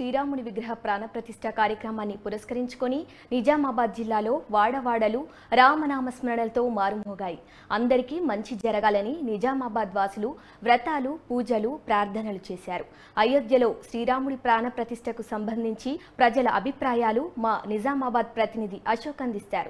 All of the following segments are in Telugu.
శ్రీరాముని విగ్రహ ప్రాణప్రతిష్ఠ కార్యక్రమాన్ని పురస్కరించుకొని నిజామాబాద్ జిల్లాలో వాడవాడలు రామనామ స్మరణలతో మారుమోగాయి అందరికీ మంచి జరగాలని నిజామాబాద్ వాసులు వ్రతాలు పూజలు ప్రార్థనలు చేశారు అయోధ్యలో శ్రీరాముడి ప్రాణప్రతిష్ఠకు సంబంధించి ప్రజల అభిప్రాయాలు మా నిజామాబాద్ ప్రతినిధి అశోక్ అందిస్తారు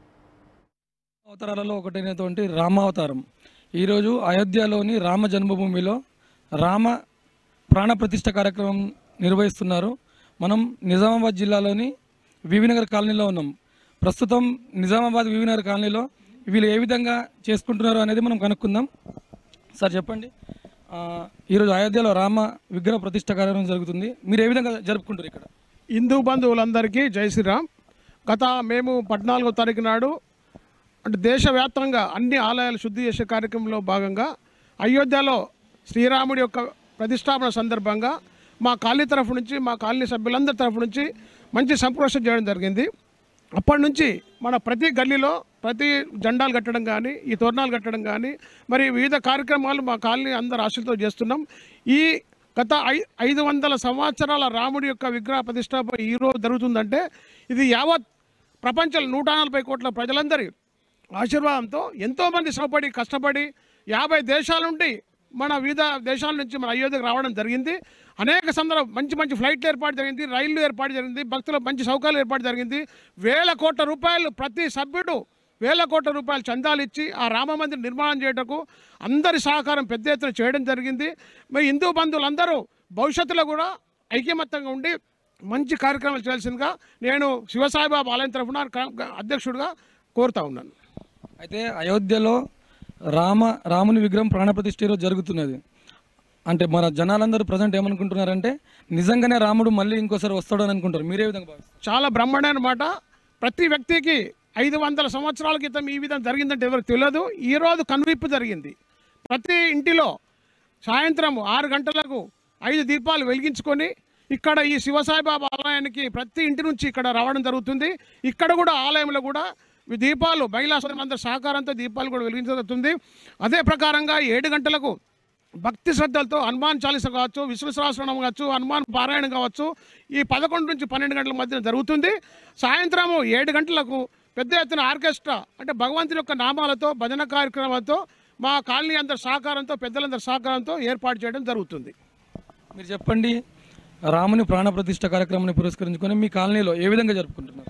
అవతారాలలో ఒకటైనటువంటి రామావతారం ఈరోజు అయోధ్యలోని రామ జన్మభూమిలో రామ ప్రాణ ప్రతిష్ఠ కార్యక్రమం నిర్వహిస్తున్నారు మనం నిజామాబాద్ జిల్లాలోని వివినగర్ కాలనీలో ఉన్నాం ప్రస్తుతం నిజామాబాద్ వివినగర్ కాలనీలో వీళ్ళు ఏ విధంగా చేసుకుంటున్నారు అనేది మనం కనుక్కుందాం సార్ చెప్పండి ఆ, ఈరోజు అయోధ్యలో రామ విగ్రహ ప్రతిష్ఠ కార్యక్రమం జరుగుతుంది మీరు ఏ విధంగా జరుపుకుంటారు ఇక్కడ హిందూ బంధువులందరికీ జై శ్రీరామ్ గత మేము పద్నాలుగో తారీఖు నాడు అంటే దేశవ్యాప్తంగా అన్ని ఆలయాలు శుద్ధి చేసే కార్యక్రమంలో భాగంగా అయోధ్యలో శ్రీరాముడి యొక్క ప్రతిష్టాపన సందర్భంగా మా కాలనీ తరఫు నుంచి మా కాలనీ సభ్యులందరి తరఫు నుంచి మంచి సంప్రోషణ చేయడం జరిగింది అప్పటి నుంచి మన ప్రతి గల్లీలో ప్రతి జెండాలు కట్టడం కానీ ఈ తోరణాలు కట్టడం కానీ మరి వివిధ కార్యక్రమాలు మా కాలనీ అందరు ఆశలతో చేస్తున్నాం ఈ గత ఐ ఐదు వందల సంవత్సరాల రాముడి యొక్క విగ్రహ ప్రతిష్టాపన ఈరోజు జరుగుతుందంటే ఇది యావత్ ప్రపంచంలో నూట నలభై కోట్ల ప్రజలందరి ఆశీర్వాదంతో ఎంతోమంది శ్రమపడి కష్టపడి యాభై దేశాల నుండి మన వివిధ దేశాల నుంచి మన అయోధ్యకు రావడం జరిగింది అనేక సందర్భం మంచి మంచి ఫ్లైట్లు ఏర్పాటు జరిగింది రైళ్లు ఏర్పాటు జరిగింది భక్తులకు మంచి సౌకర్యాలు ఏర్పాటు జరిగింది వేల కోట్ల రూపాయలు ప్రతి సభ్యుడు వేల కోట్ల రూపాయలు చందాలు ఇచ్చి ఆ రామ మందిర్ నిర్మాణం చేయటకు అందరి సహకారం పెద్ద ఎత్తున చేయడం జరిగింది మరి హిందూ బంధువులందరూ భవిష్యత్తులో కూడా ఐక్యమత్యంగా ఉండి మంచి కార్యక్రమాలు చేయాల్సిందిగా నేను శివసాయిబాబా ఆలయం తరఫున క- అధ్యక్షుడిగా కోరుతా ఉన్నాను అయితే అయోధ్యలో రామ రాముని విగ్రహం ప్రాణప్రతిష్ఠ ఈరోజు జరుగుతున్నది అంటే మన జనాలందరూ ప్రజెంట్ ఏమనుకుంటున్నారంటే నిజంగానే రాముడు మళ్ళీ ఇంకోసారి వస్తాడు అని అనుకుంటారు మీరే విధంగా భావిస్తారు చాలా బ్రహ్మాండమైన మాట ప్రతి వ్యక్తికి ఐదు వందల సంవత్సరాల క్రితం ఈ విధంగా జరిగిందంటే ఎవరికి తెలియదు ఈరోజు కనువిప్పు జరిగింది ప్రతి ఇంటిలో సాయంత్రం ఆరు గంటలకు ఐదు దీపాలు వెలిగించుకొని ఇక్కడ ఈ శివసాయిబాబా ఆలయానికి ప్రతి ఇంటి నుంచి ఇక్కడ రావడం జరుగుతుంది ఇక్కడ కూడా ఆలయంలో కూడా ఈ దీపాలు మహిళా సోదరులందరి సహకారంతో దీపాలు కూడా వెలిగించబడుతుంది అదే ప్రకారంగా ఏడు గంటలకు భక్తి శ్రద్ధలతో హనుమాన్ చాలీస కావచ్చు విష్ణు సహస్రనామం కావచ్చు హనుమాన్ పారాయణం కావచ్చు ఈ పదకొండు నుంచి పన్నెండు గంటల మధ్య జరుగుతుంది సాయంత్రము ఏడు గంటలకు పెద్ద ఎత్తున ఆర్కెస్ట్రా అంటే భగవంతుని యొక్క నామాలతో భజన కార్యక్రమాలతో మా కాలనీ అందరి సహకారంతో పెద్దలందరి సహకారంతో ఏర్పాటు చేయడం జరుగుతుంది మీరు చెప్పండి రాముని ప్రాణప్రతిష్ఠ కార్యక్రమాన్ని పురస్కరించుకొని మీ కాలనీలో ఏ విధంగా జరుపుకుంటున్నారు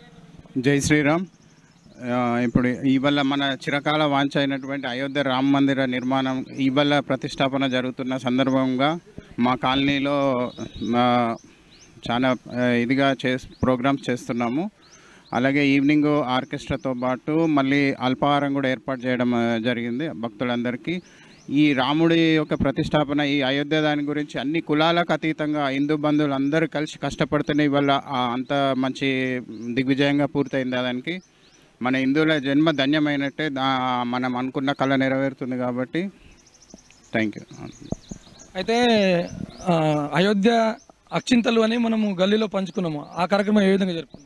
జై శ్రీరామ్ ఆ, ఇప్పుడు ఇవాళ మన చిరకాల వాంఛ అయినటువంటి అయోధ్య రామ మందిర నిర్మాణం ఇవాళ ప్రతిష్టాపన జరుగుతున్న సందర్భంగా మా కాలనీలో ఆ, చాలా ఆ, ఇదిగా చే ప్రోగ్రామ్స్ చేస్తున్నాము అలాగే ఈవినింగ్ ఆర్కెస్ట్రాతో పాటు మళ్ళీ అల్పాహారం కూడా ఏర్పాటు చేయడం ఆ, జరిగింది భక్తులందరికీ ఈ రాముడి యొక్క ప్రతిష్టాపన ఈ అయోధ్య దాని గురించి అన్ని కులాలకు అతీతంగా హిందూ బంధువులు అందరూ కలిసి కష్టపడుతూనే ఇవాళ ఆ అంత మంచి దిగ్విజయంగా పూర్తయింది దానికి మన హిందువుల జన్మ ధన్యమైనట్టే దా- మనం అనుకున్న కళ నెరవేరుతుంది కాబట్టి థ్యాంక్ యూ అయితే ఆ, అయోధ్య అక్షింతలు అని మనము గల్లీలో పంచుకున్నాము ఆ కార్యక్రమం ఏ విధంగా జరుపుకున్నారు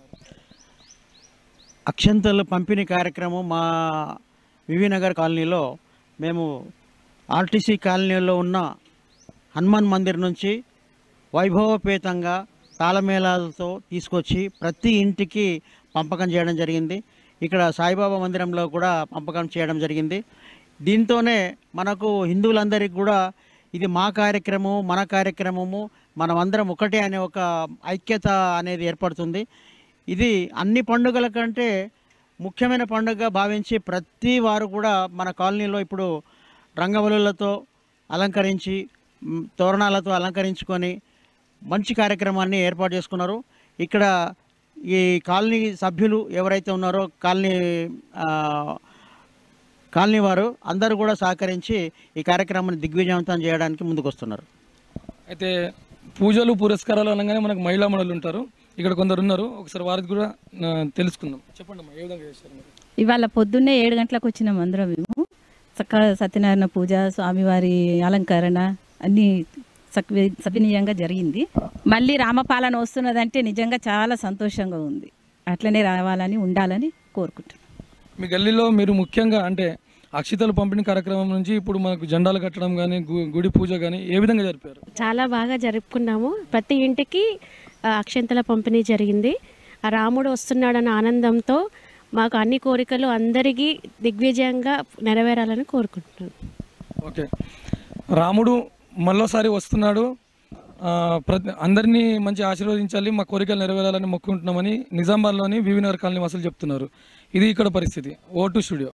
అక్షంతలు పంపిణీ కార్యక్రమం మా వివినగర్ కాలనీలో మేము ఆర్టీసీ కాలనీలో ఉన్న హనుమాన్ మందిర్ నుంచి వైభవపేతంగా తాళమేళాలతో తీసుకొచ్చి ప్రతి ఇంటికి పంపకం చేయడం జరిగింది ఇక్కడ సాయిబాబా మందిరంలో కూడా పంపకం చేయడం జరిగింది దీంతోనే మనకు హిందువులందరికీ కూడా ఇది మా కార్యక్రమము మన కార్యక్రమము మనమందరం ఒకటే అనే ఒక ఐక్యత అనేది ఏర్పడుతుంది ఇది అన్ని పండుగల కంటే ముఖ్యమైన పండుగగా భావించి ప్రతి వారు కూడా మన కాలనీలో ఇప్పుడు రంగవల్లులతో అలంకరించి మ్, తోరణాలతో అలంకరించుకొని మంచి కార్యక్రమాన్ని ఏర్పాటు చేసుకున్నారు ఇక్కడ ఈ కాలనీ సభ్యులు ఎవరైతే ఉన్నారో కాలనీ ఆ, కాలనీ వారు అందరూ కూడా సహకరించి ఈ కార్యక్రమాన్ని దిగ్విజయవంతం చేయడానికి ముందుకు వస్తున్నారు అయితే పూజలు పురస్కారాలు అనగానే మనకు మహిళా మండలి ఉంటారు ఇక్కడ కొందరు ఉన్నారు ఒకసారి వారికి కూడా ఆ, తెలుసుకుందాం చెప్పండి అమ్మా ఏ విధంగా చేశారు మీరు ఇవాళ పొద్దున్నే ఏడు గంటలకు వచ్చినాం అందరం మేము చక్కగా సత్యనారాయణ పూజ స్వామివారి అలంకరణ అన్నీ సక్వి సవినీయంగా జరిగింది మళ్ళీ రామపాలన వస్తున్నదంటే నిజంగా చాలా సంతోషంగా ఉంది అట్లనే రావాలని ఉండాలని కోరుకుంటున్నాను మీ గల్లీలో మీరు ముఖ్యంగా అంటే అక్షితలు పంపిణీ కార్యక్రమం నుంచి ఇప్పుడు మనకు జెండాలు కట్టడం కానీ గుడి పూజ కానీ ఏ విధంగా జరిపారు చాలా బాగా జరుపుకున్నాము ప్రతి ఇంటికి ఆ, అక్షంతల పంపిణీ జరిగింది ఆ రాముడు వస్తున్నాడన్న ఆనందంతో మాకు అన్ని కోరికలు అందరికీ దిగ్విజయంగా నెరవేరాలని కోరుకుంటున్నాను ఓకే రాముడు మళ్ళోసారి వస్తున్నాడు ఆ, ప్రతి అందరినీ మంచి ఆశీర్వదించాలి మా కోరికలు నెరవేరాలని మొక్కుంటున్నామని నిజామాబాద్లోని వివినగర్ కాలనీ వాసులు చెప్తున్నారు ఇది ఇక్కడ పరిస్థితి ఓ టు స్టూడియో